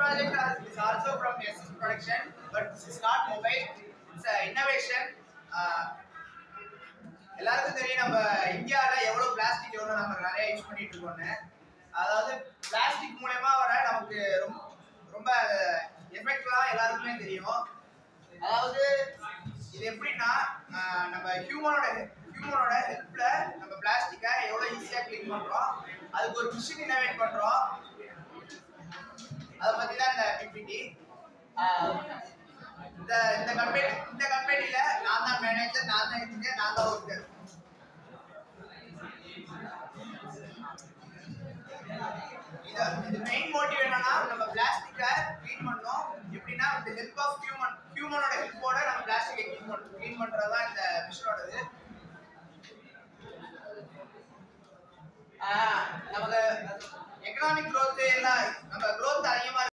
project are- is also from SS production, but this is not mobile. It's a innovation. Uh, எல்லாருக்கும் தெரியும் நம்ம இந்தியால எவ்வளவு plastic எவ்வளவு நம்ம நிறைய யூஸ் பண்ணிட்டு இருக்கோம்னு அதாவது பிளாஸ்டிக் மூலயமா வர நமக்கு ரொம்ப ரொம்ப எஃபெக்ட்லாம் எல்லாருக்குமே தெரியும் அதாவது இது எப்படின்னா ஆஹ் நம்ம ஹியூமனோட ஹியூமனோட ஹெல்ப்ல நம்ம பிளாஸ்டிக்கை எவ்வளவு ஈஸியா க்ளீன் பண்றோம் அதுக்கு ஒரு மிஷின் இன்னோவேட் பண்றோம் அதை பத்தி தான் இந்த பிபிடி இந்த இந்த கம்பெனி இந்த கம்பெனில நான் தான் மேனேஜர் நான் தான் இன்ஜினியர் நான் தான் ஒர்க்கர் இது இது மெயின் மோட்டிவ் என்னன்னா நம்ம பிளாஸ்டிக்கை க்ளீன் பண்ணோம் எப்படின்னா வித் ஹெல்ப் ஆஃப் ஹியூமன் ஹியூமனோட ஹெல்ப்போட நம்ம பிளாஸ்டிக்கை க்ளீன் பண்ண க்ளீன் பண்றது தான் இந்த மிஷனோடது நமக்கு எக்கனாமிக் growth எல்லாம் நம்ம